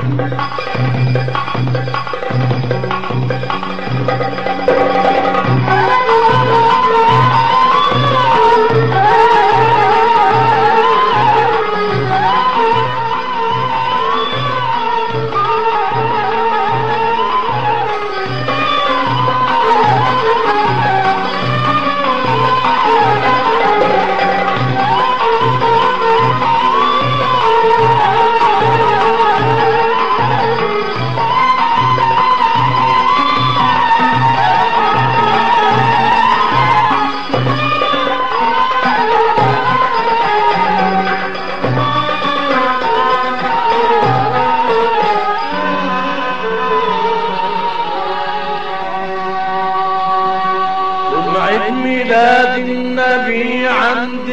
يوم عيد ميلاد النبي عند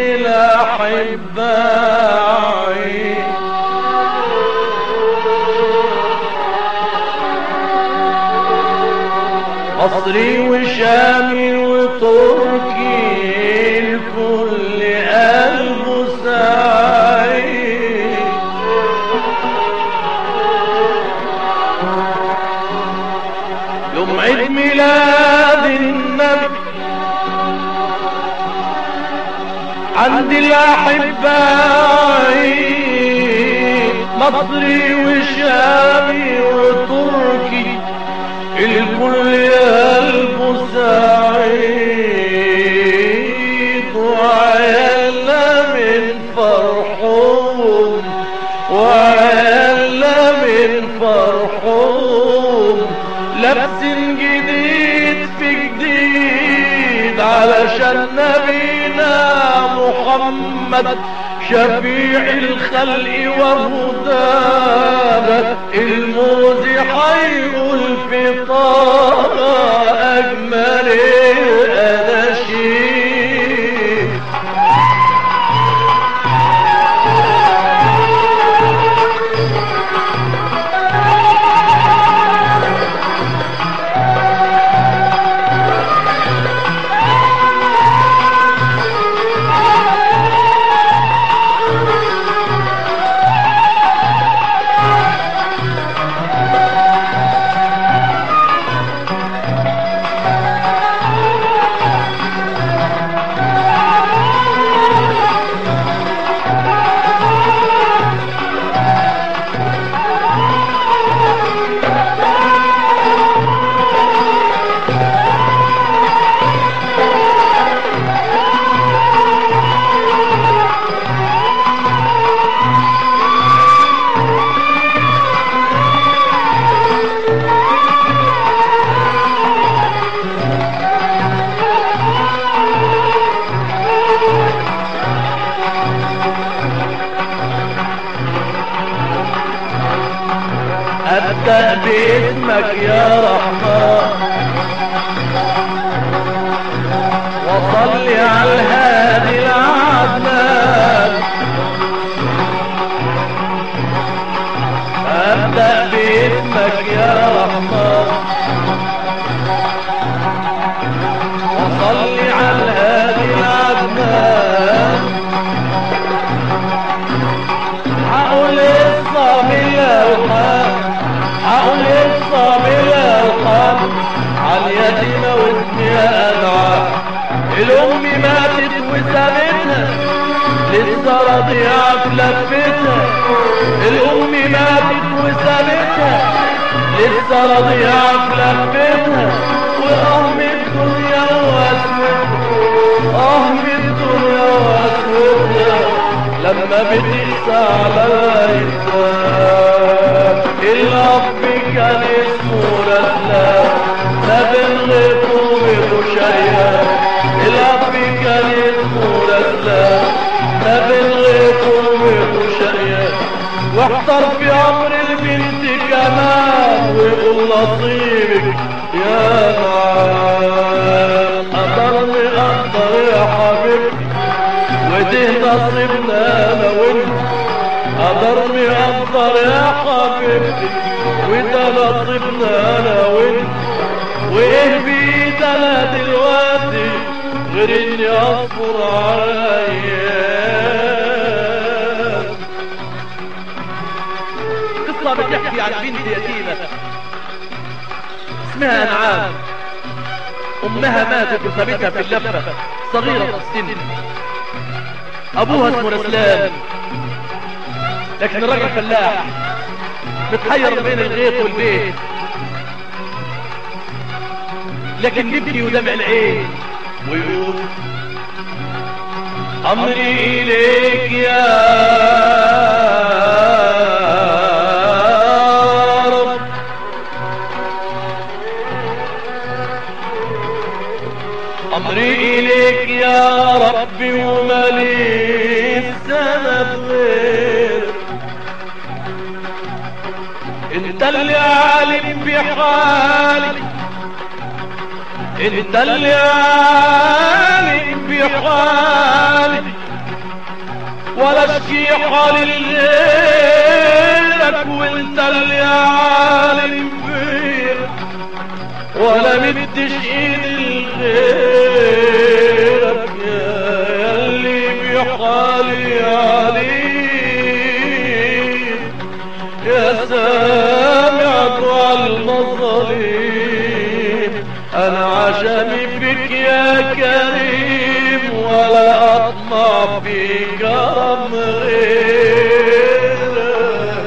الأحباء مصري وشامي وتركي الكل قلبه سعيد يوم عيد ميلاد النبي عند الأحباء مصري وشامي وتركي الكل قلبه سعيد وعيالنا من فرحهم وعيالنا من فرحهم لبس جديد في جديد علشان نبينا محمد شفيع الخلق وهدانا الموز حيقول في طه أجمل الأناشيد أبدأ باسمك يا رحمن وصل على الهادي العدنان أبدأ باسمك يا رحمن وصل على الهادي العدنان هقول الصبية الحال هقول الصبية الحال على اليتيمة واسمها أدعى الأم ماتت وسابتها لسه رضيعة في لفتها الأم ماتت وسابتها لسه رضيعة في لفتها وأم الدنيا واسمتها أم الدنيا واسمتها لما بتقسى على الأيتام الأب كان اسمه رسلان ساب الغيط بخشيان الأب كان اسمه رسلان ساب الغيط بخشيان واحتر في أمر البنت كمان ويقول نصيبك يا نعام قدرني أقدر يا حبيبتي وده نصيبنا انا وانت قدرني اقدر يا حبيبتي وده نصيبنا انا وانت وايه بايد انا دلوقتي غير اني اصبر على ايام قصة بتحكي عن بنت يتيمة اسمها أنعام أمها ماتت وسابتها في اللفة صغيرة في السن أبوها اسمه رسلان لكن الراجل فلاح متحير بين الغيط والبيت لكن يبكي ودمع العين ويقول أمري إليك يا رب أمري إليك يا ربي وملي السنة غير انت اللي عالم بحالي انت اللي عالم بحالي ولا اشكي حالي لغيرك وانت اللي عالم بيا ولا مدش ايدي لغيرك يا اللي بحالي عليك يا سامع دعاء المظالم انا عشمي فيك يا كريم ولا اطمع في كرم غيرك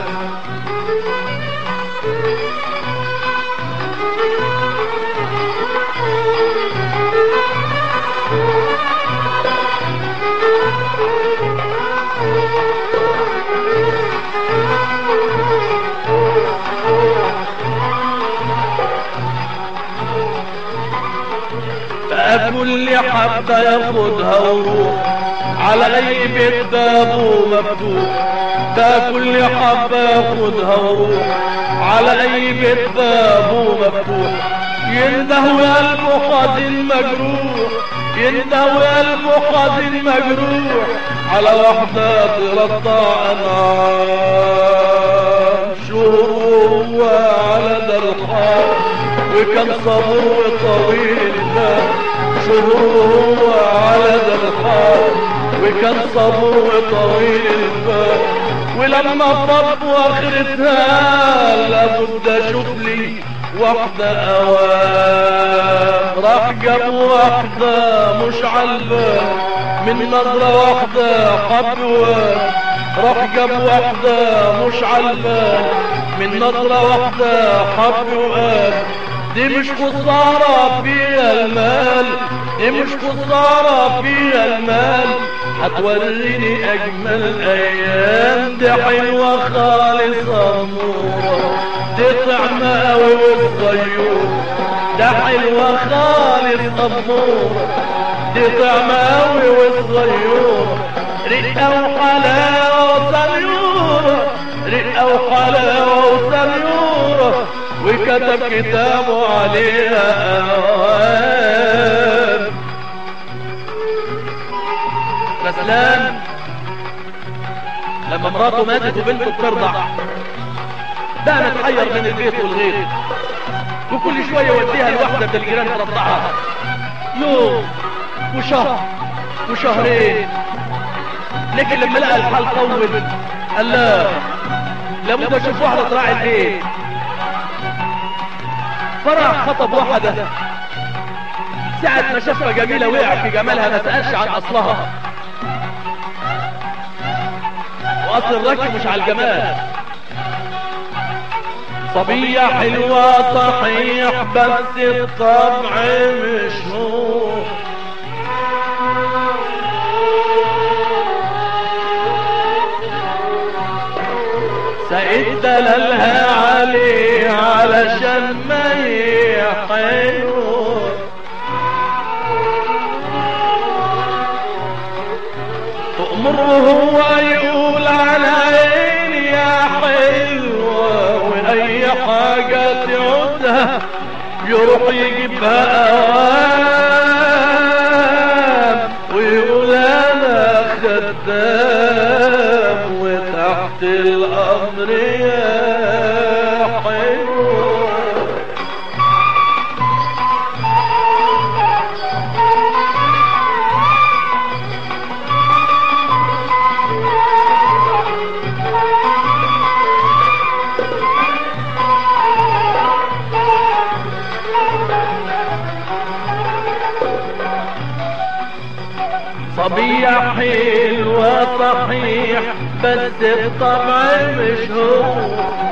فكل حبة ياخدها وروح على اي بيت بابه مفتوح ده كل حبة ياخدها وروح على اي بيت بابه مفتوح ينده قلبه حزين مجروح ينده قلبه حزين مجروح على وحدة ترضع انعام شهور وعلى ده الحال وكان صبر طويل البال شهور على ذا الحال وكان صبر طويل البال ولما فض واخرتها لابد اشوف لي واحدة اوام راح جاب واحدة مش عالبال من نظرة واحدة حب وام راح جاب واحدة مش عالبال من نظرة واحدة حب وقال دي مش خسارة فيها المال دي مش خسارة فيها المال هتوريني أجمل أيام دي حلوة خالصة نورة دي طعمة أوي والصيور ده حلوة خالصة نورة دي طعمة أوي والصيور رقة وحلاوة وصيورة رقة وحلاوة وصيورة وكتب كتابه عليها أوام رسلان لما مراته ماتت وبنته بترضع بقى متحير بين البيت والغيط وكل شوية يوديها لواحدة من الجيران ترضعها يوم وشهر وشهرين لكن لما لقى الحال طول قال لا لابد اشوف واحدة تراعي البيت فرح خطب واحدة ساعة ما شافها جميلة وقع في جمالها ما سألش عن أصلها وأصل الركب مش على الجمال صبية حلوة صحيح بس الطبع مش هو سعيد دلالها عليه علشان ما يحنوا تأمره هو يقول على عيني يا حلوة وأي حاجة تعودها يروح يجيبها أوام ويقول أنا خدام وتحت الأمر يا حلوة حلوة صحيح بس الطبع مش هو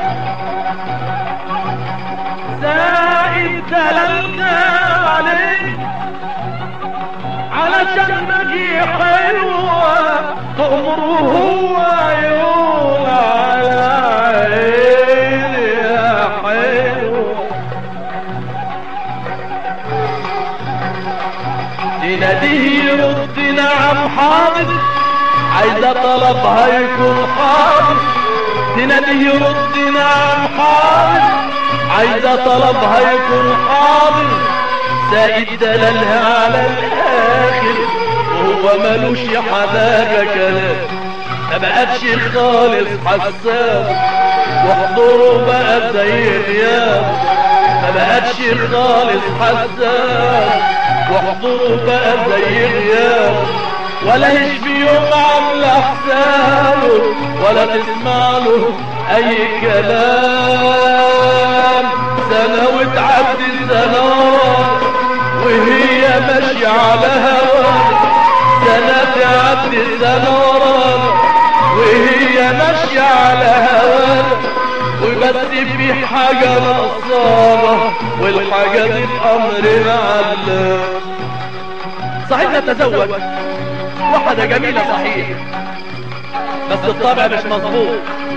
زائد دللنا عليك علشان نجي حلوة تأمره هو يقول على عيني يا حلوة تناديه يرد نعم حاضر عايزة طلبها يكون حاضر تناديه يرد نعم حاضر عايزة طلبها يكون حاضر زائد دلالها على الاخر وهو ملوش حداجة كلام ما بقتش خالص حساس وحضوره بقى زي غياب ما بقتش خالص حساس وحضوره بقى زي غياب ولا يشفي يوم عامل حسابه ولا تسمع له اي كلام سنة وتعدي سنوات وهي ماشية على هوا سنة تعدي سنوات وهي ماشية على هوا وبس في حاجة نقصانة والحاجة دي بأمر علام صحيح تزوج واحدة جميلة صحيح بس الطبع مش مظبوط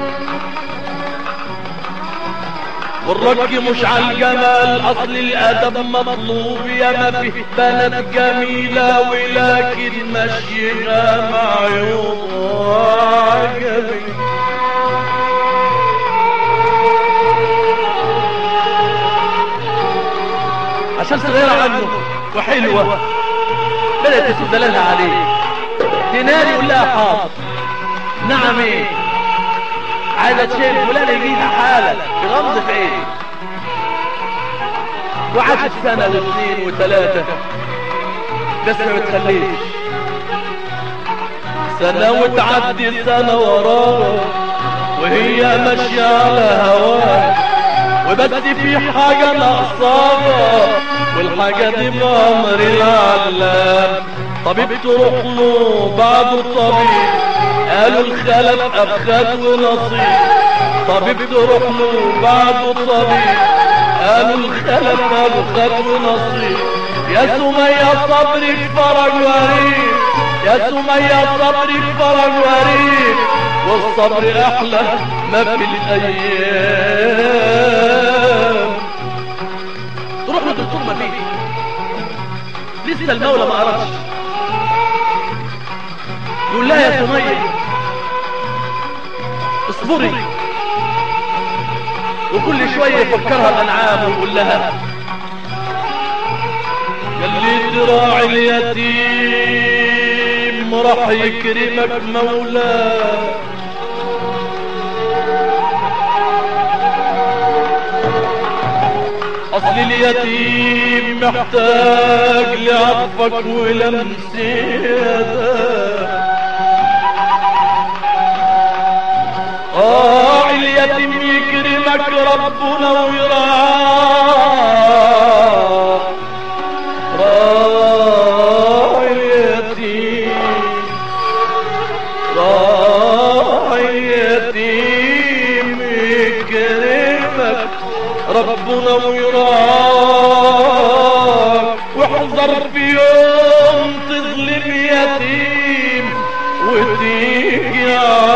والرك مش على الجمال اصل الادب مطلوب يا ما فيه بنات جميلة ولكن مشيها مع عيون عجبي عشان صغيرة عنه وحلوة بدأت تسود دلالها عليه تنادي يقول لها حاضر نعم ايه عايزة تشيل فلان يجيها حالة بغمض في ايه وعاشت سنة واثنين وثلاثة بس ما بتخليش سنة وتعدي سنة وراها وهي ماشية على هواها وبس في حاجة ناقصاها والحاجة دي بأمر العلام طبيب تروح له بعد الطبيب قالوا الخلف أبخات ونصيب طبيب تروح له بعد الطبيب قالوا الخلف أبخات ونصيب يا سمية صبرك فرج وريد يا سمية صبرك فرج وريد والصبر أحلى ما في الأيام تروح للدكتور ما فيه لسه المولى ما أردش يقول لها يا سمية اصبري وكل شوية يفكرها الأنعام ويقول لها اللي تراعي اليتيم راح يكرمك مولاه اصل اليتيم محتاج لعطفك ولمس يدك اه اليتيم يكرمك ربنا ويرعاك راعي اليتيم راعي اليتيم يكرمك ربنا ويراك واحذر في يوم تظلم يتيم وتيجي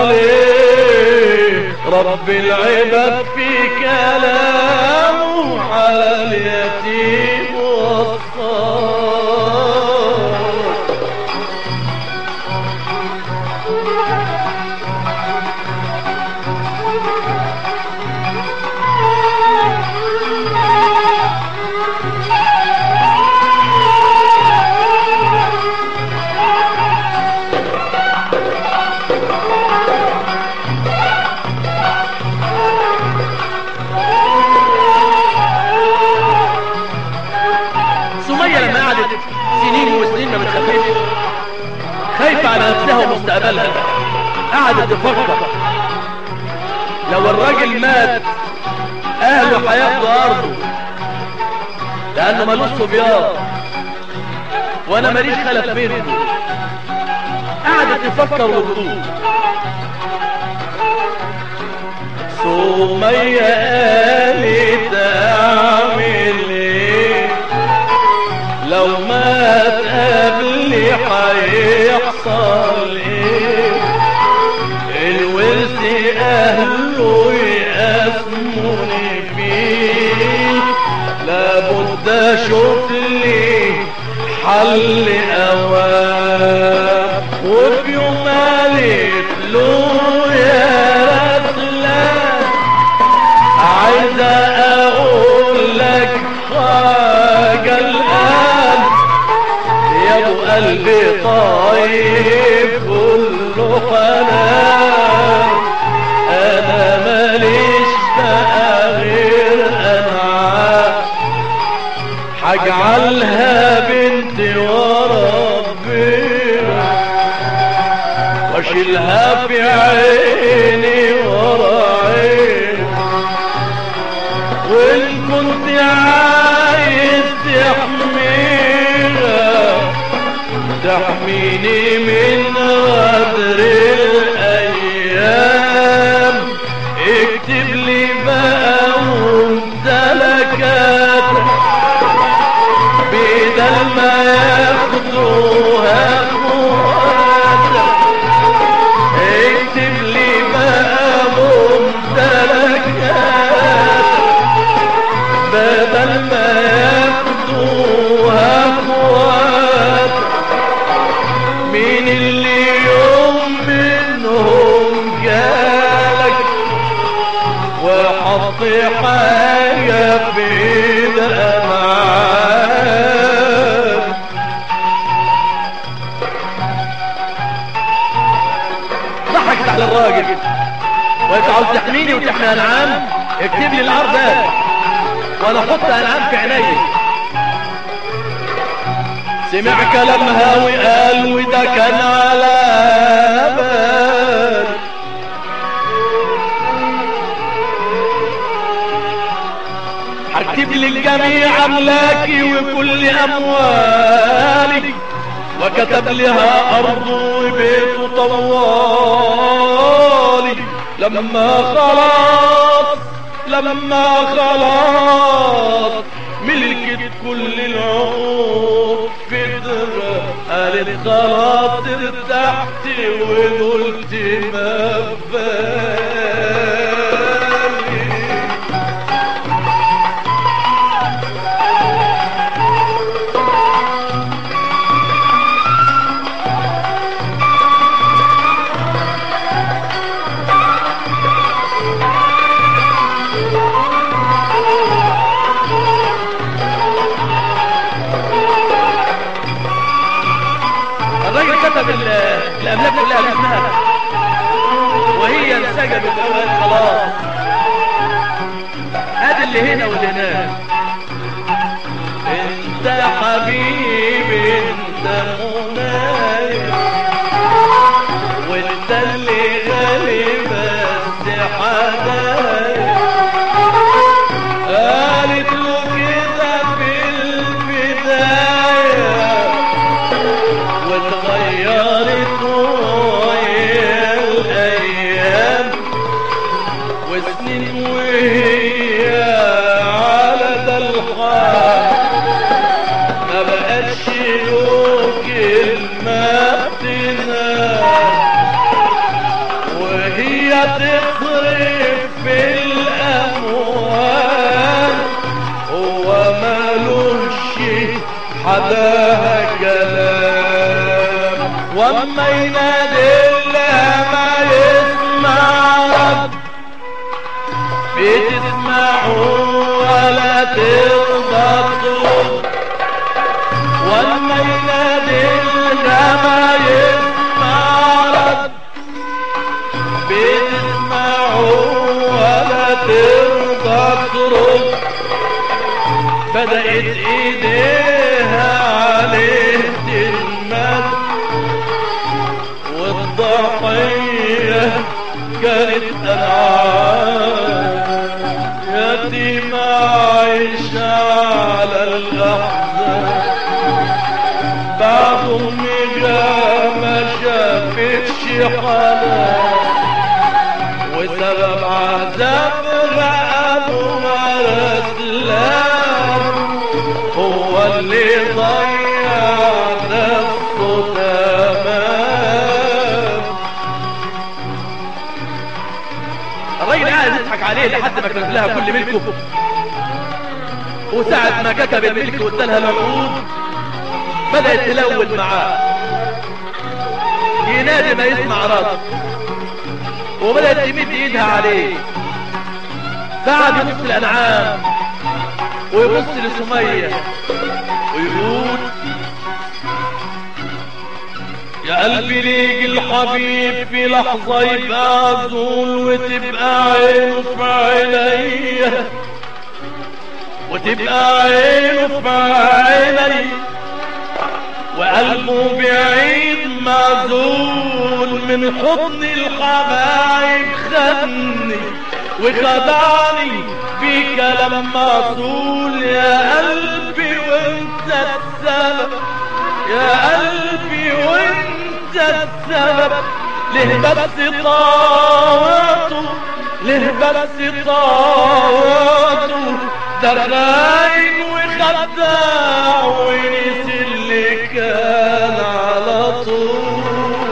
عليه رب العباد في كلامه على اليتيم والصار سمية لما قعدت سنين وسنين ما بتخلفش خايفة على نفسها ومستقبلها قعدت تفكر لو الراجل مات اهله هياخدوا ارضه لانه ملوش صبيان وانا ماليش خلف بينه قعدت تفكر وتقول سمية قالت اعمل ايه لو مات قبلي هيحصل ايه الورث اهله يقسموني فيه لابد اشوف لي حل اوام وفي يوم قالت له يا رسلان عايزة اقول لك حاجة الان يا ابو قلبي طيب كله حنان انا ماليش بقى غير انعام هجعلها بنتي وربنا واشيلها في عيني ورا عيني وان كنت عايز تحميها تحميني من غدر الايام اكتب لي بقى ممتلكات بدل ما ياخدوها اخواتك اكتب لي بقى ممتلكات بدل ما ياخدوها اخواتك مين اللي يوم منهم جالك وحط حاجة في ايد أمعاك ضحكت على الراجل وانت عاوز تحميني وتحمي انعام اكتب لي الارض ده وانا احط انعام في عيني سمع كلامها وقال وده كان على بال هكتب للجميع املاكي وكل اموالي وكتب لها ارض وبيت طوالي لما خلاص لما خلاص ملكت كل العقود فدرة قالت خلاص ارتحت وقلت ما بالي الراجل كتب ال- الاملاك كلها باسمها وهي انسجمت وقالت خلاص ادي اللي هنا واللي هناك انت حبيبي انت مناي وانت اللي غالي بس حدايا قالت له كده في البدايه واتغيرت ويا الايام وسنين وهي على ده الحال ما بقتش له كلمة تنام وهي تصرف في الاموال هو مالوش حداها كلام واما ينادي الله ما يسمع رب بتسمعه ولا ترضى ترد واما ينادي الله ما يسمع رب بتسمعه ولا ترضى ترد بدأت ايديها عليه تلمس والضحية كانت انعام يتيم عايشة على الاحزان بعد امي ما شاف عذابها ابو رسلان هو اللي ضيع نفسه تمام الراجل قاعد يضحك عليه لحد ما كتب لها كل ملكه وساعة ما كتب الملك وادالها العقود بدأت تلون معاه ينادي ما يسمع راسه وبدأت تمد ايدها عليه قعد يبص الانعام ويبص لسمية ويقول يا قلبي ليك الحبيب في لحظة يبقى زول وتبقى عينه في عينيا وتبقى عينه في عيني وقلبه بعيد معزول من حضن الحبايب خدني وخدعني في كلام معزول يا قلبي وانت السبب يا قلبي وانت السبب ليه بس طاوته ليه بس طاوته ده خاين وخداع ونسي اللي كان على طول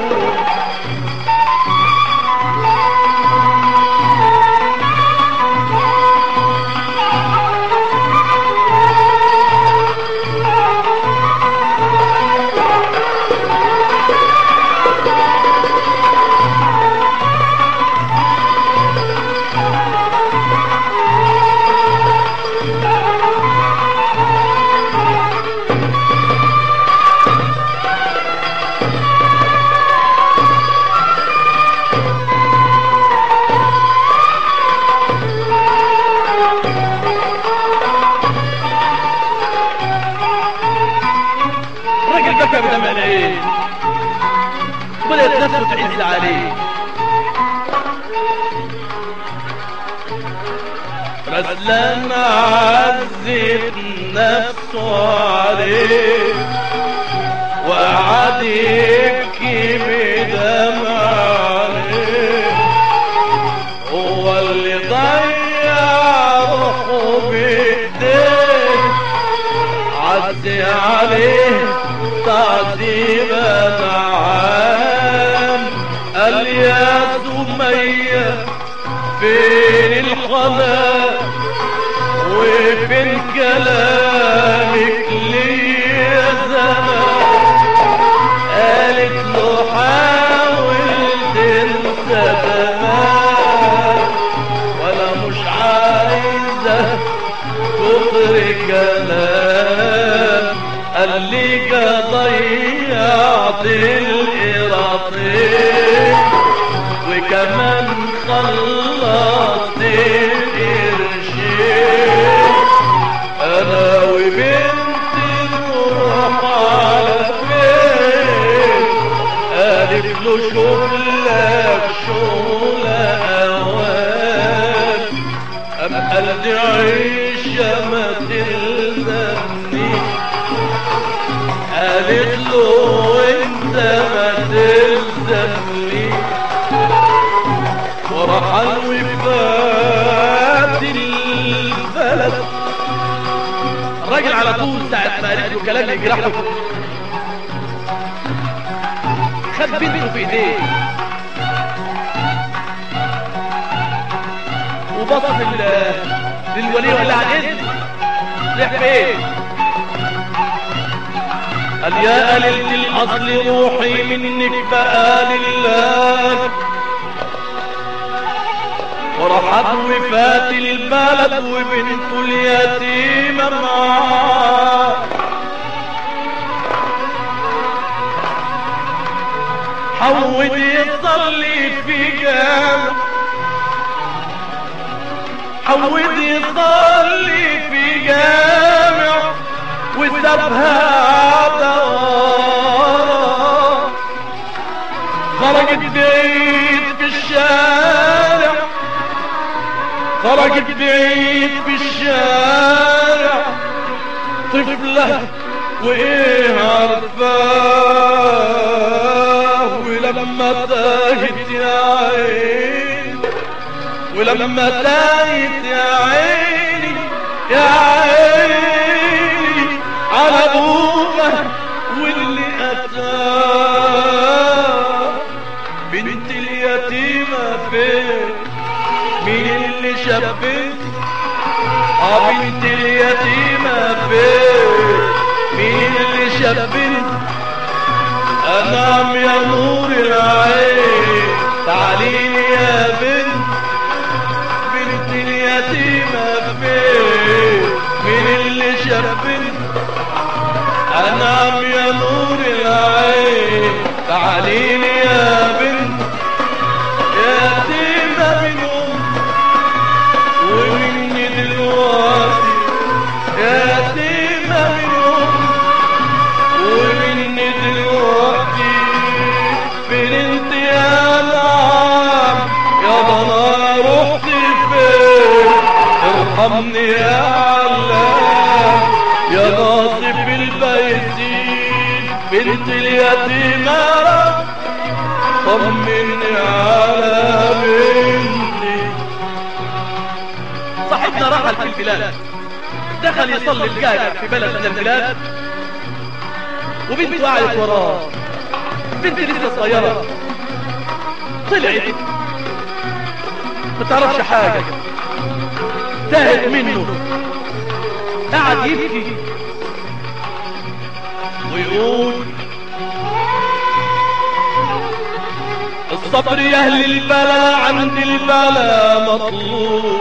الراجل بكى بدمع العين بدأت نفسه تعز عليه رسلان عزت نفسه عليه وقعد يبكي بدمع عليه هو اللي ضيع روحه بايديه عدي عليه تعذيبا عام قال يا سمية فين الحنان وفين كلامك لي يا زمان قالت له حاول تنسى زمان ولا مش عايزة كتر كلام قال لي ضيعت القراطين وكمان خلصت القرشين انا وبنتي نروح على فين قالت له شغلك شغل اوان ام قلبي عيشة ما تلزمني قالت له انت ما تلزمني ورحل وفات البلد الراجل على طول ساعة ما قالت له كلام يجرحه خد بنته في ايديه وبص لل- للولي ولا على الاذن رايح فين قال يا قليلة الاصل روحي منك بقى لله وراحت وفات البلد وبنته اليتيمة معاه حود يصلي في جامع حود يصلي في جامع وسابها دار خرجت بيت في الشارع خرجت بعيد في الشارع طفلة وايه عرفاه ولما تاهت يا عين ولما تايت يا عيني يا عيني على ابوها واللي اتاه بنت اليتيمة فين مين اللي شبت اه بنت اليتيمة فين مين اللي شبت انام يا نور العين تعاليني يا بنت بنت اليتيمة فين مين اللي شبت انام يا نور العين تعاليني يا بنت يتيمة من ام ومني دلوقتي يتيمة من ام ومني دلوقتي فين انت يا نعم يا ضنا رحت فين ارحمني يا علام يا ناصب البيتين بنت اليتيمة طمني على بنتي صاحبنا رحل في البلاد دخل يصلي الجامع في بلد من البلاد وبنته قعدت وراه بنت لسه صغيرة طلعت ما تعرفش حاجة تاهت منه قعد يبكي ويقول الصبر يا اهل البلا عند البلا مطلوب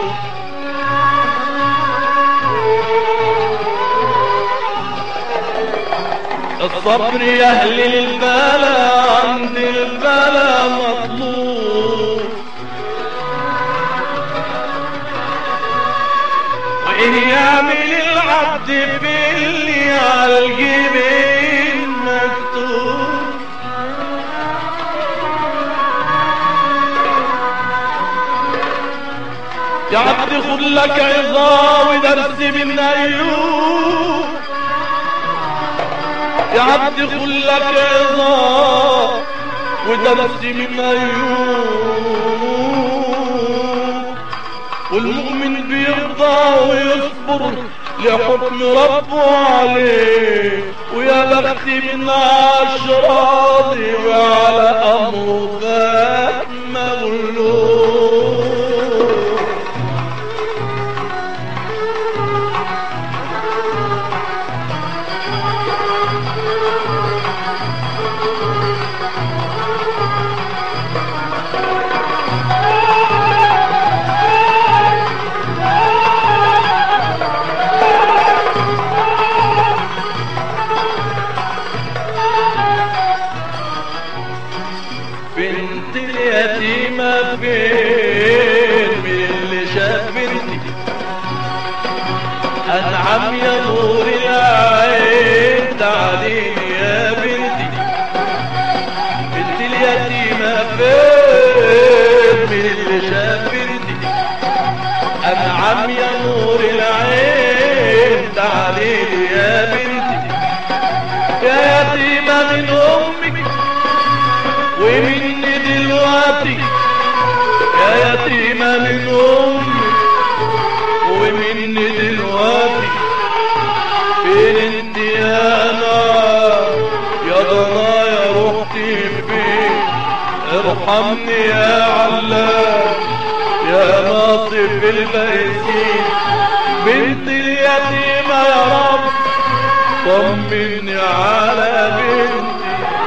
الصبر يا اهل البلا عند البلا مطلوب وايه يعمل العبد باللي على الجبين مكتوب يا عبد خذ لك عظة ودرس من ايوب يا عبد خذ لك عظة ودرس من ايوب والمؤمن بيرضى ويصبر لحكم ربه عليه ويا بختي من عشراضي وعلى امره فات مغلوب بنت اليتيمة فين من اللي شاف بنتي أنعم يا نور العين تعاليني يا بنتي بنت اليتيمة فين من اللي شاف بنتي أنعم يا نور العين تعاليني يا بنتي يا يتيمة من أمك ومني دلوقتي يا يتيمة من أمي ومني دلوقتي فين انت يا نار يا ضنايا رحتي فين ارحمني يا علام يا ناصف البيسين بنت اليتيمة يا رب طمني على بنتي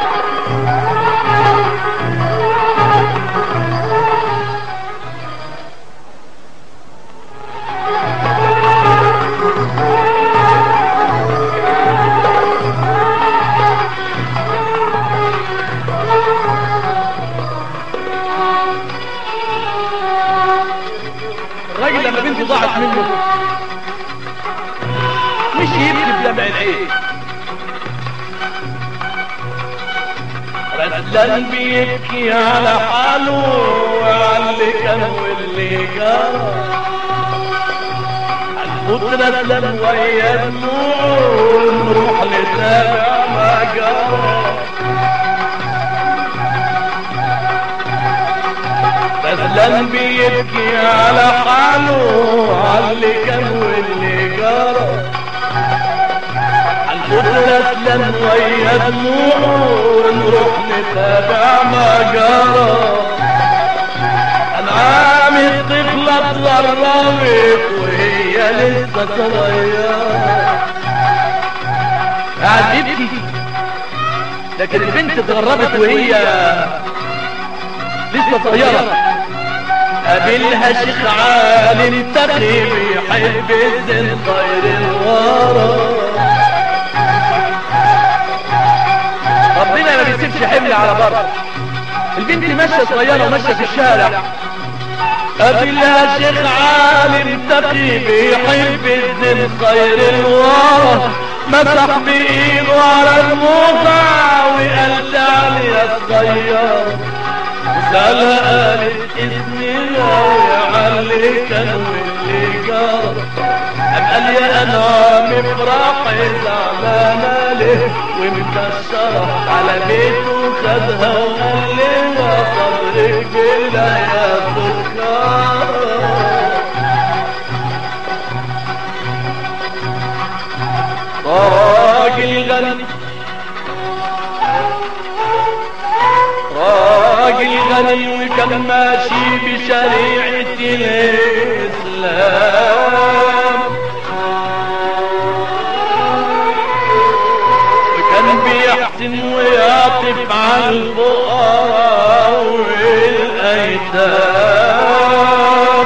الراجل لما بنته ضاعت منه مش يبكي بدمع العين رسلان بيبكي على حاله وعلى اللي كان واللي جرى الخضرة اسلم ويا دموع نروح نتابع ما جرى فعلا بيبكي على حاله على اللي كان واللي جرى القدرة اسلم ويا دموعه نروح نتابع ما جرى انعام الطفلة اتغربت وهي لسه صغيرة قاعد يبكي لكن البنت اتغربت وهي لسه صغيرة قابلها شيخ عالم تقي بيحب الزن طير الورى ربنا ما بيسيبش حمل على بره البنت ماشيه صغيره وماشيه في الشارع قابلها شيخ عالم تقي بيحب الزن خير الورى مسح بايده على الموقع وقال تعالي يا صغير وسألها قالت اسمي ويعلي كان واللي جار قام قال يا انعام افرحي زعلانة ليه ومكشرة على بيته خدها وقال لها صبرك بالله يا سكر راجل غني راجل غني وكان ماشي بشريعة الإسلام وكان بيحسن ويعطف على الفقراء والأيتام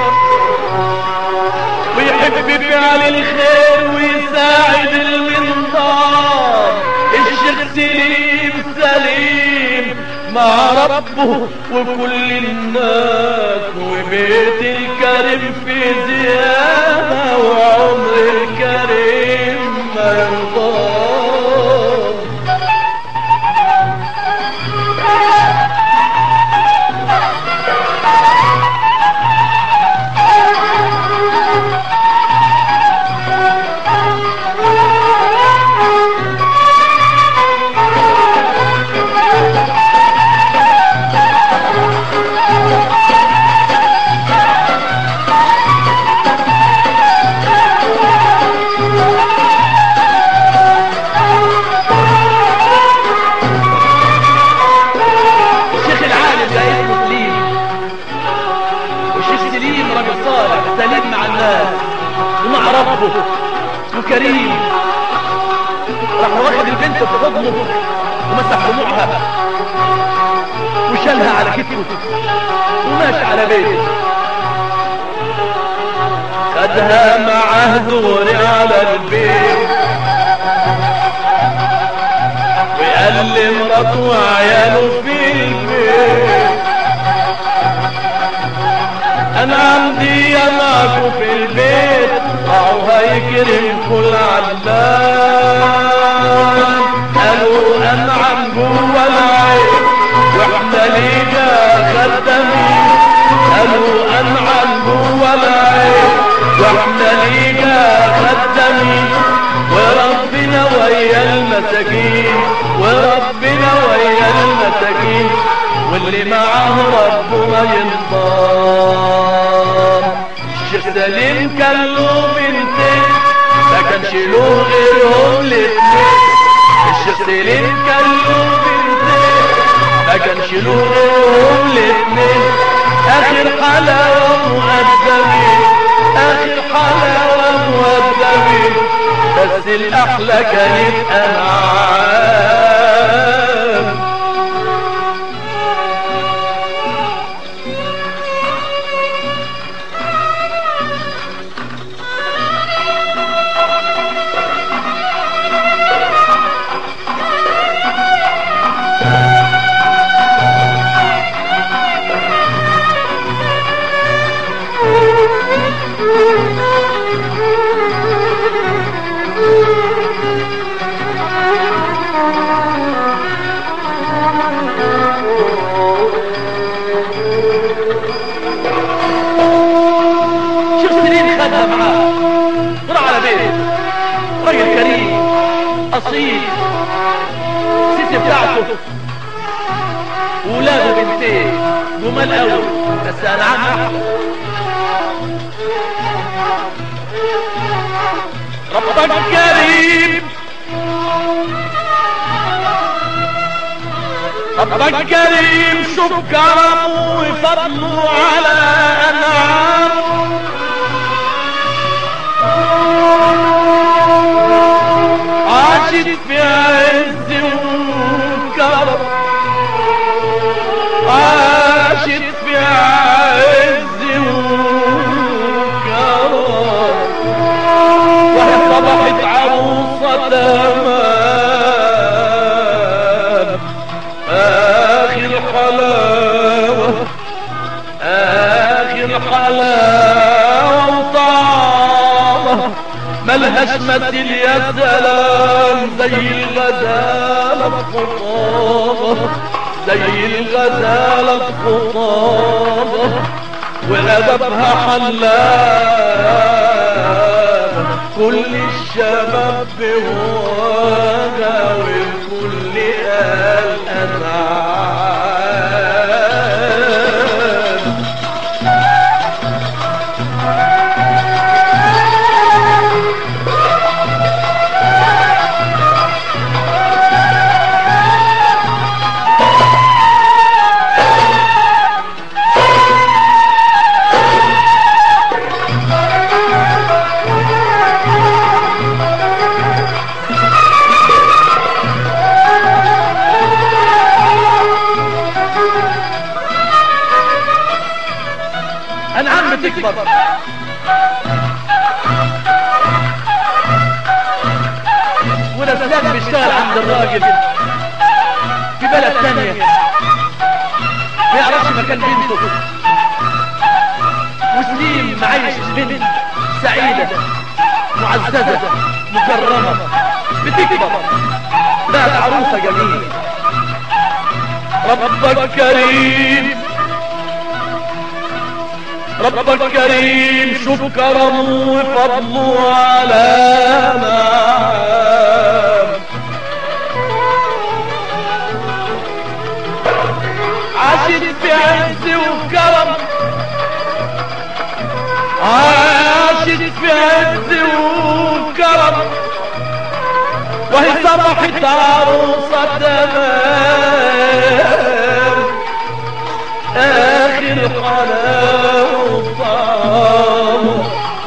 ويحب فعل الخير ويساعد المنظار الشيخ سليم سليم مع ربه وكل الناس وبيت الكريم في زيادة وعمر الكريم ما يرضى الشيخ العالم ده اسمه سليم والشيخ سليم راجل صالح سليم مع الناس ومع ربه وكريم راح واخد البنت في حضنه ومسح دموعها وشالها على كتفه وماشي على بيته خدها معاه دوري على البيت وقال لمراته وعياله في البيت انا عندي يا معكو في البيت او هيكرم كل علام قالوا انعم جوه العين واحنا لينا خدامين قالوا انعم جوه العين واحنا لينا خدامين وربنا ويا المساكين وربنا ويا المساكين واللي معاه ربنا ينضام الشيخ سليم كان له بنتين ما كانش له غيرهم الاتنين الشيخ سليم كان له بنتين ما كانش له غيرهم الاتنين اخر حلاوة مؤدبين اخر حلاوة مؤدبين بس الاحلى كانت انعام شيخ سليم خدها معاه طلع على بيت راجل كريم اصيل الست بتاعته ولاده بنتين وما الاول بس انا عم احلى ربك كريم ربك كريم شوف كرمه وفضله على انعامه عاشت في عز وكرم عاشت في عز وكرم وهي صبحت عروسة تمام آخر حلاوة آخر حلاوة وطعمة ملهاش مثل يا سلام زي الغزالة الخطابة زي الغزالة الخطابة وأدبها حلال كل الشباب بهواها والكل قال أنعام أنعام بتكبر والأسلام بيشتغل عند الراجل في بلد ثانية ما يعرفش مكان بنته وسليم معيش بنت سعيدة معززة مكرمة بتكبر بقت عروسة جميلة ربك كريم ربك كريم شوف كرمه وفضله على نعم عاشت في عز وكرم عاشت في عز وكرم وهي صبحت عروسة تمام آخر حلاوة وطعمه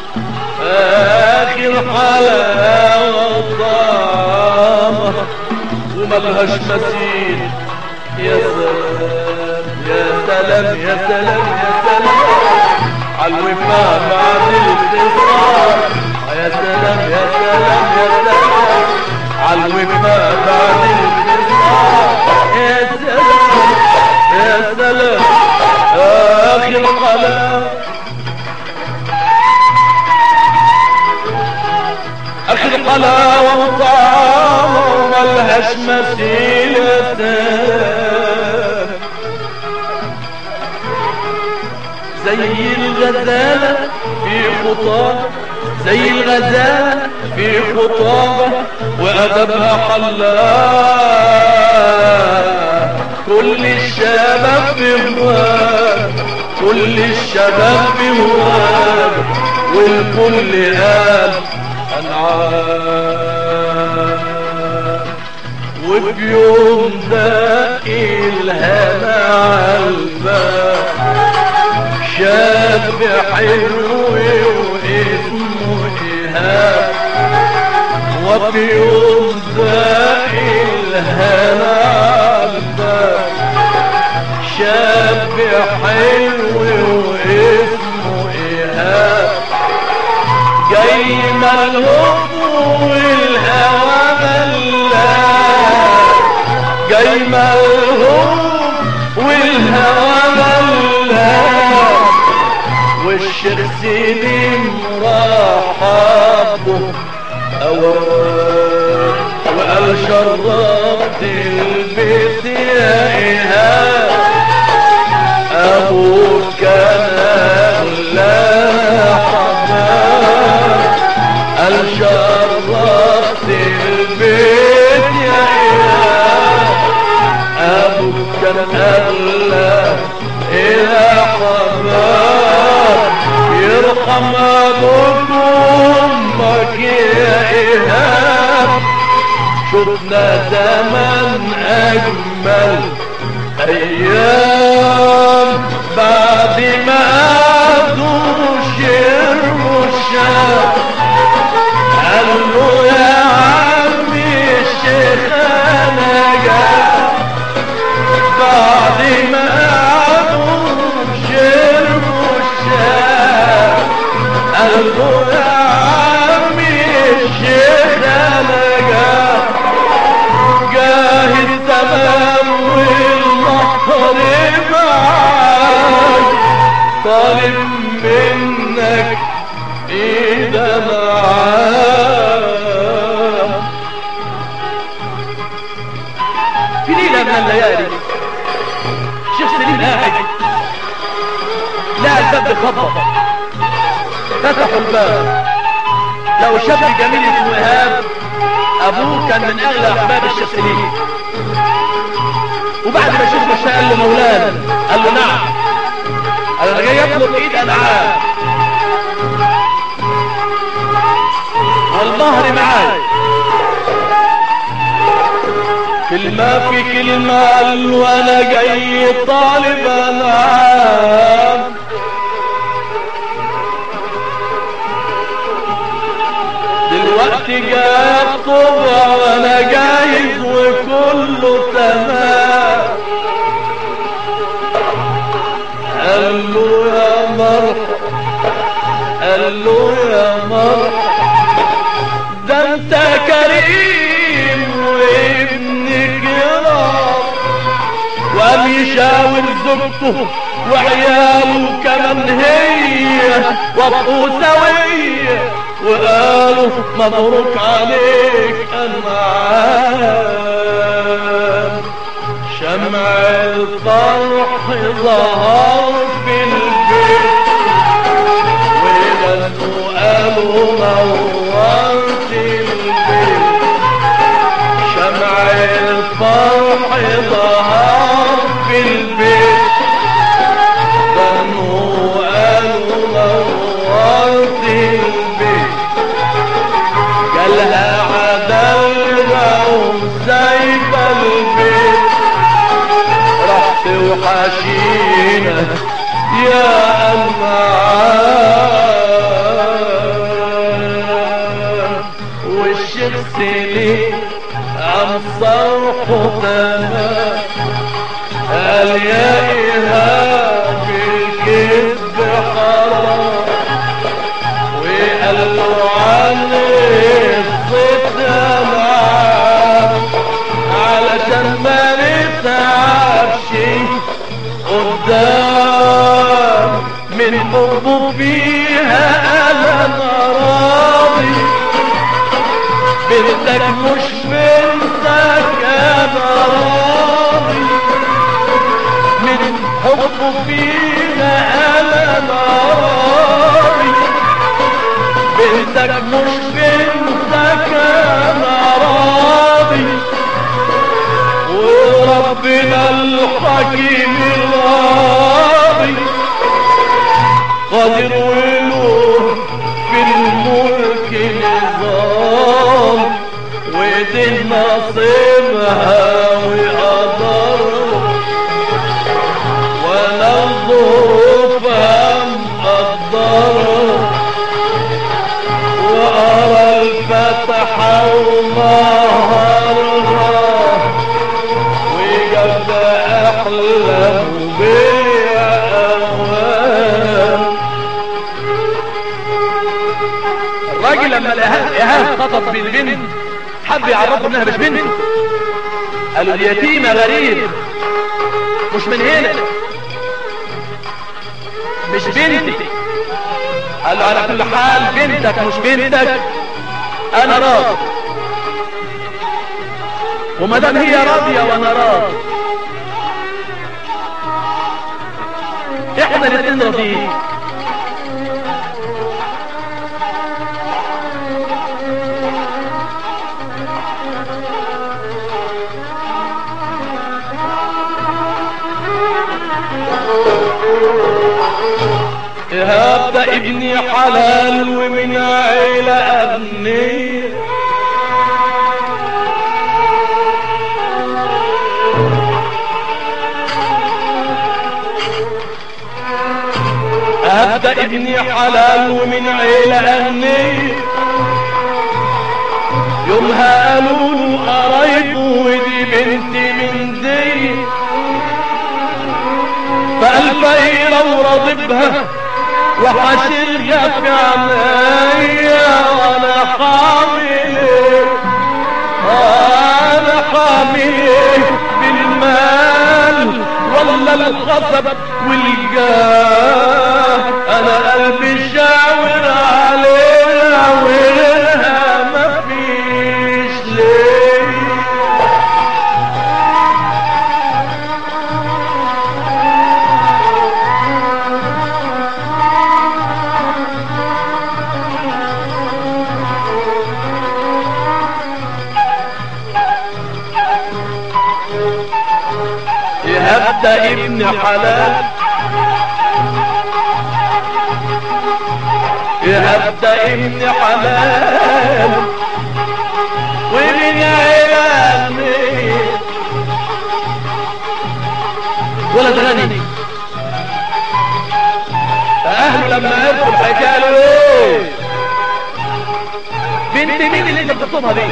آخر حلاوة وطعمه وملهاش مثيل يا سلام يا سلام يا سلام يا سلام عالوفاء بعد الانتصار يا سلام يا سلام يا سلام عالوفاء بعد الانتصار يا سلام يا سلام آخر قلم آخر قلاوة وطعامة وملهاش مثيل يا سلام زي الغزالة في خطاب زي الغزالة في خطابة وأدبها حلال كل الشباب بهواه كل الشباب بهواه والكل قال أنعام وبيوم داق الهنا عالباب شاب حلو واسمه إيهاب وفي يوم داق الهنا عالباب شاب حلو واسمه إيهاب جاي ملهوف والهوى ملاه جاي ملهوف والهوى ملاه والشيخ سليم رحبه أوان وقال شربت البيت يا إيهاب أبوك كان أغلى حمام قال شربت البيت يا إيهاب أبوك كان أغلى إلى حمام يرحم أبوك وأمك يا إيهاب شفنا زمن أجمل أيام بعد ما عادوش الرشاق قال له يا عمي الشيخ أنا جاي بعد ما عادوش الرشاق قال له يا عمي الشيخ أنا جاي جاهد تمام والمطر معاك طالب منك ايدا معاك في ليلة من الليالي شيخ سليم قاعد لا الباب بيخبط فتحوا الباب لو شاب جميل اسمه ايهاب ابوه كان من اغلى احباب الشيخ سليم وبعد ما الشيخ مشى قال له مولانا قال له نعم قال انا جاي اطلب ايد انعام والمهر معاي كلمة في كلمة قال له انا جاي طالب انعام دلوقتي جاي الطبع وانا جايز وكله تمام قال له يا مرحب قال له يا مرحب ده انت كريم وابن كرام وقام يشاور زوجته وعياله كمان هي وابقوا سوية وقالوا مبروك عليك النعام شمع الفرح ظهر في البيت وغنوا قالوا نورت البيت شمع الفرح ظهر في البيت غنوا قالوا نورت البيت جالها عدلها وسايبة البيت رحت وحشينا يا أنعام والشيخ سليم عم صرحه تمام قال يا إيهاب الكذب حرام وقال له عن الصدق معاه علشان ما نتعبش قدام من حبه فيها انا راضي بنتك مش بنتك انا راضي من حبه فيها انا راضي بنتك مش بنتك انا راضي وربنا الحكيم الراضي قادر وله في الملك نظام ودي نصيبها وقدرها ولا الظروف مقدرها وأرى الفتحة ومهرها وجد أحلام بيا أوام الراجل لما الإيهاب إيهاب خطب بالبنت حب يعرفه انها مش بنت قالوا دي يتيمة غريب مش من هنا مش بنتي قال له على كل حال بنتك مش بنتك انا راضي وما دام هي راضيه وانا راضي احنا الاثنين راضيين ابني حلال ومن عيلة أغنية هبدا ابني حلال ومن عيلة أغنية يومها قالوا له قرايبه ودي بنتي من دي فقال فقيرة ورضبها وحشرها في عينيا وانا حامل انا حامل بالمال ولا الخطب والجاه انا قلبي شاور عليها وغيرها مفيش ليه هبدا ابن حلال هبدا ابن حلال ومن عيالي ولد غني اهله لما عرفوا الحكايه قالوا ايه بنت مين اللي انت بتطلبها دي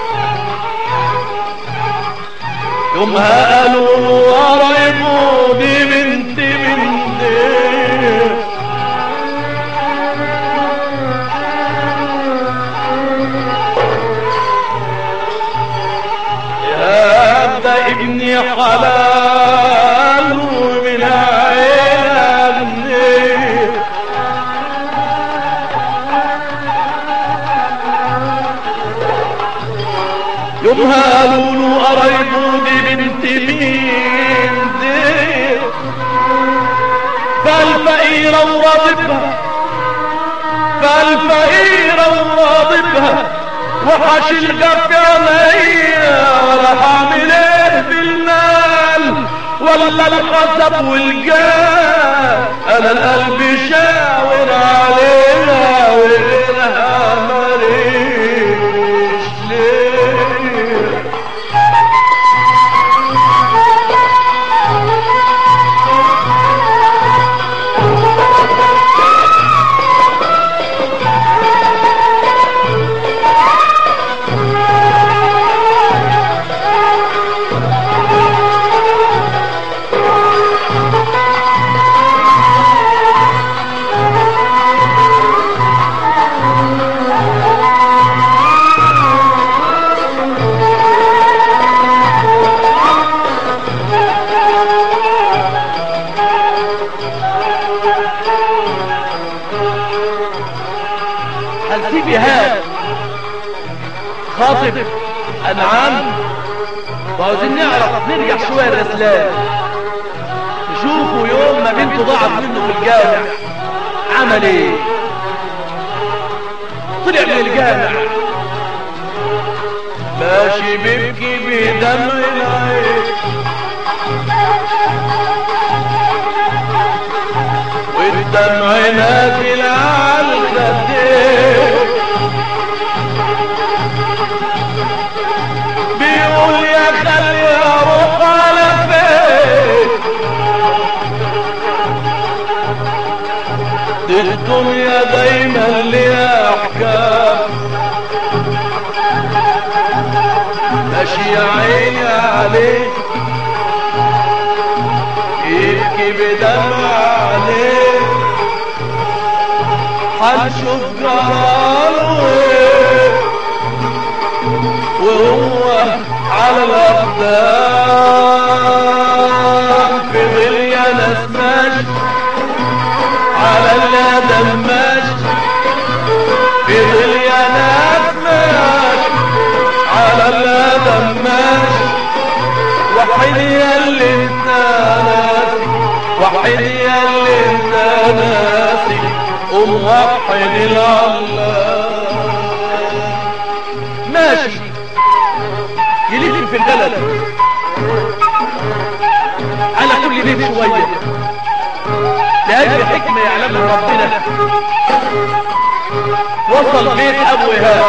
يومها قالوا قرايبه دي بنت بنت يا ده ابني حلال ومن عيلة ابني يومها قالوا له قرايبه دي بنت مين دي فالفقيرة وراضبها فالفقيرة وراضبها وحشلقى في عينيا ولا حامل ايه بالمال ولا الخصب والجاه انا القلب شاور عليها وغيرها ماليش ليه هنسيب ايهاب خاطب انعام وعاوزين نعرف نرجع شويه لرسلان نشوفوا يوم ما بنته ضاعت منه في الجامع عمل ايه طلع من الجامع ماشي بيبكي بدمع العين والدمع نازل على الخدين بيقول يا خلي اروح على فين دي الدنيا دايما ليها احكام ماشي يا عيني عليك يبكي بدمع عليه هنشوف جراله ايه وهو على الاقدام في غلية نسماش على الندم ماشي في غلية نسماش على الندم ماشي وحيد يا اللي انت ناسي وحيد يا اللي انت ناسي قوم وحد الله ماشي يلف في البلد على كل بيت شوية لأجل حكمة يعلمها ربنا وصل بيت أبو إيهاب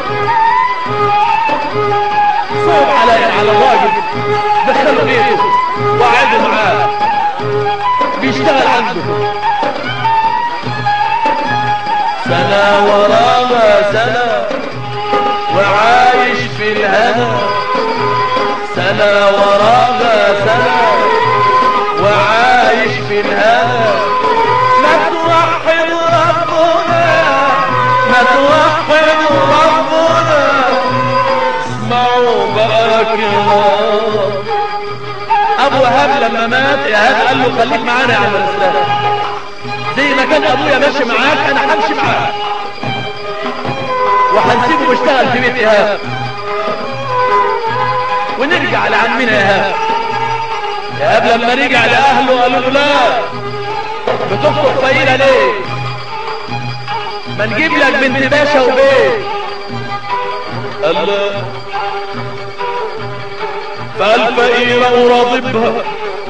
صوب على على الراجل دخله بيته وقعده معاه بيشتغل عنده سنة وراها سنة وعايش في الهنا سنة وراها سنة وعايش في الهنا ما توحد ربنا ما توحد ربنا اسمعوا بقى كلام ابو وهاب لما مات ايهاب قال له خليك معانا يا عم الاسلام زي ما كان ابويا ماشي معاك انا همشي معاك وهنسيبه يشتغل في بيت ايهاب ونرجع لعمنا ايهاب ايهاب لما رجع لاهله قالوا له لا بتخطب فقيره ليه ما نجيب لك بنت باشا وبيت قال لا فالفقيرة وراضبها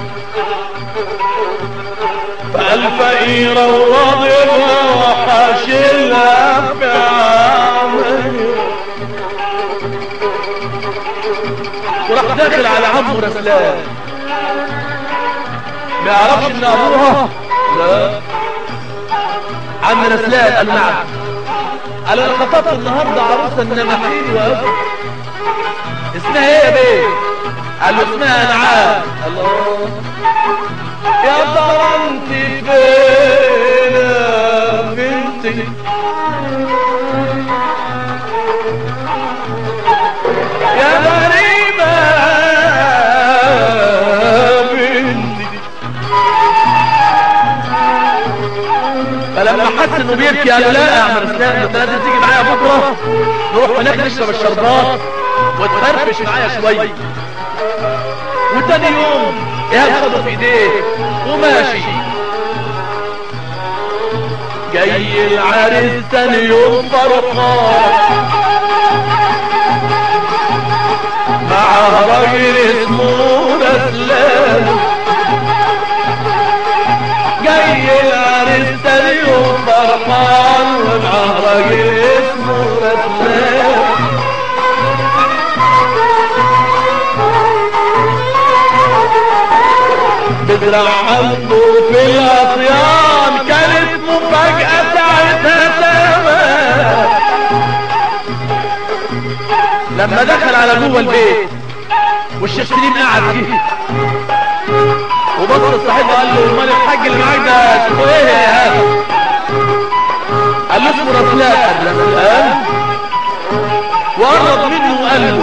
فالفقيرة وراضبها وحاشلها في عمري وراح داخل على عمه رسلان ما يعرفش ان ابوها لا عم رسلان قال نعم قال انا خطبت النهارده عروسه النماحيل وابو اسمها ايه يا بيه قال له اسمها انعام الله يا ترى انت فين يا بنتي يا غريبة بنتي فلما حس انه بيبكي قال له لا يا عم رسلان انت لازم تيجي معايا بكره نروح هناك نشرب الشربات وتفرفش معايا شويه وتاني يوم ايهاب خده في ايديه وماشي جاي العريس تاني يوم فرحان معاه راجل اسمه رسلان جاي العريس تاني يوم فرحان ومعاه راجل اسمه رسلان بزرع عنده في الأطيان كانت مفاجأة ساعتها تمام لما دخل على جوه البيت والشيخ سليم قاعد فيه وبص لصاحبه قال له امال الحاج اللي معاك ده اسمه ايه يا هذا قال له اسمه رسلان قال له رسلان وقرب منه وقال له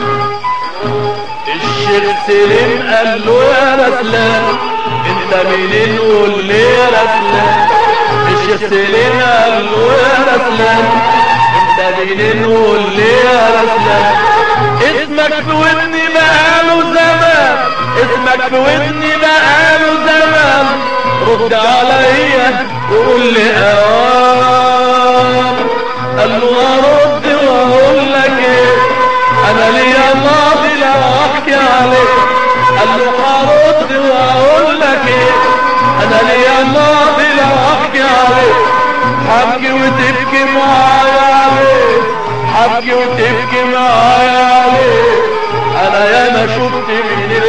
الشيخ سليم قال له يا رسلان انت منين قول لي يا رسلان الشيخ سليم قال له يا رسلان انت منين قول لي يا رسلان اسمك في ودني بقاله زمان اسمك في ودني بقاله زمان رد عليا وقول لي اوام قال له ارد واقول لك ايه انا ليا ماضي لو احكي عليك قال له هرد واقول لك ايه انا ليا ماضي لو احكي عليك حبكي وتبكي معايا عليك حبكي وتبكي معايا عليك انا ياما شفت من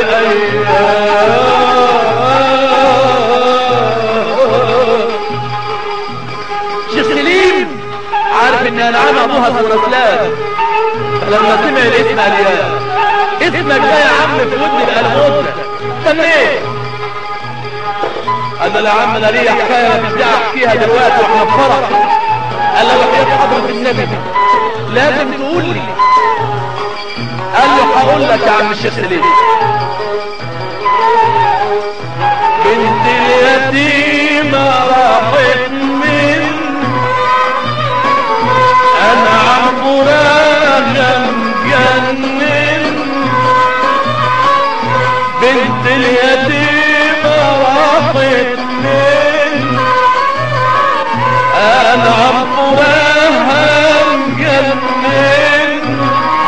الايام شيخ سليم عارف ان انعام ابوها اسمه رسلان فلما سمع الاسم قال يا اسمك ده يا عم في ودني الالموت كان ايه قال له يا عم انا ليا حكايه بدي احكيها دلوقتي واحنا في فرح قال له وحياة حضرة النبي لازم تقول لي قال له هقول لك يا عم الشيخ سليم بنت اليتيمة راحت من انا عمرها مجنن بنت اليتيمة راحت من انا عمرها مجنن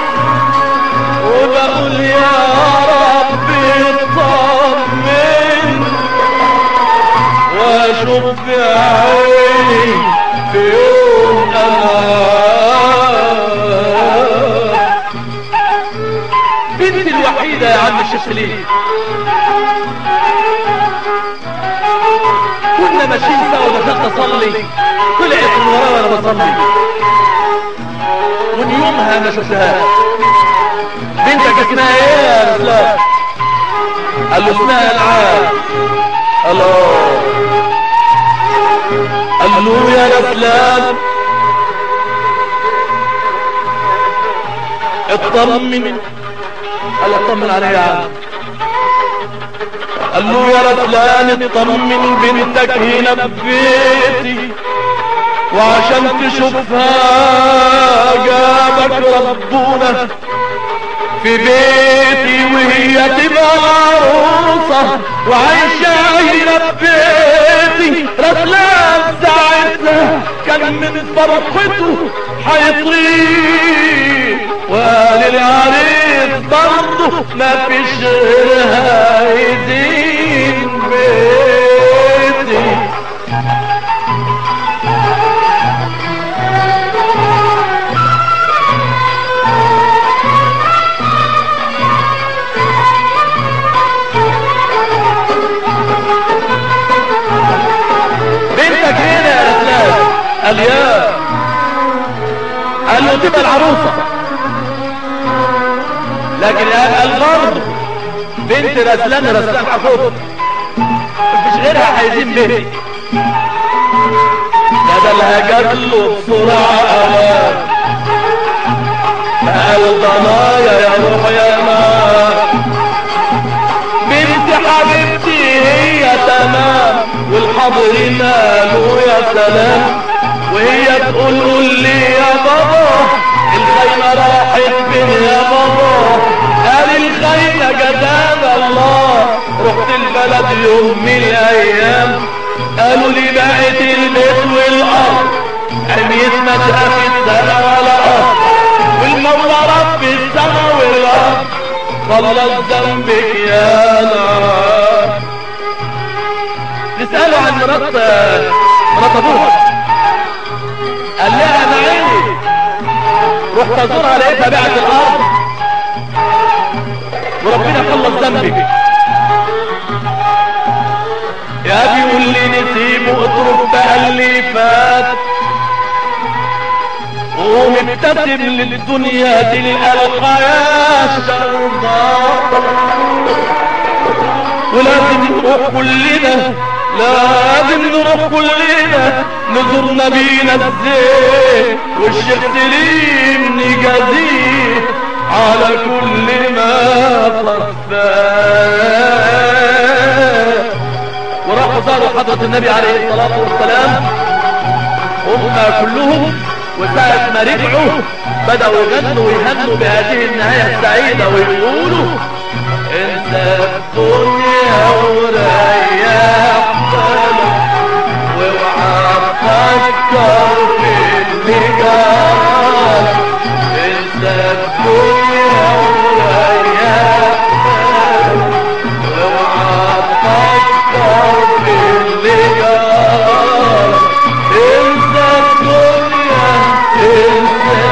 وبقول يا رب اطمن الأمان بنتي الوحيدة يا عم الشيخ ليه كنا ماشيين سوا دخلت اصلي طلعت من ورايا وانا بصلي ومن يومها ما شفتهاش بنتك اسمها ايه يا اسلام قال له اسمها العاب الله قال له يا اسلام اطمن قال اطمن عليا يا عم قال له يا رسلان اطمن بنتك هنا ببيتي وعشان تشوفها جابك ربنا في بيتي وهي تبقى عروسة وعايشة هنا ببيتي رسلان ساعتها كان من فرحته حيطير وقال العريس برضه ما فيش غيرها يدين بيتي بنتك هنا يا رسلان قال يا قال له تبقى العروسة لكن قال برضه بنت رسلان رسلان حفوظ مفيش غيرها عايزين بيتي بدلها جاب له بسرعة أمان قال ضنايا يا روح يا ما بنت حبيبتي هي تمام والحضر ماله يا سلام وهي تقول قول لي يا بابا الخيمة راحت فين يا بابا قال الخيمة جدام الله رحت البلد يوم من الايام قالوا لي بقت البيت والارض عميت ما شافت سنة ولا ارض والمولى رب السما والارض خلص ذنبك يا نار نسأله عن مرات مرات ابوها قال لها انا عيني رحت ازورها لقيتها بعت الارض وربنا خلص ذنبي يا بيقول لي نسيبه اترك بقى اللي فات ومبتسم للدنيا تلقى الحياة شرطة ولازم نروح كلنا لازم نروح كلنا نزور نبينا الزين والشيخ سليم نجازيه على كل ما صفاه وراحوا زاروا حضرة النبي عليه الصلاة والسلام هم كلهم وساعة ما رجعوا بدأوا يغنوا ويهنوا بهذه النهاية السعيدة ويقولوا انت الدنيا وريح بالك واوعى تفكر في اللي جالك انت الدنيا وريح بالك واوعى تفكر في اللي جالك انت الدنيا انت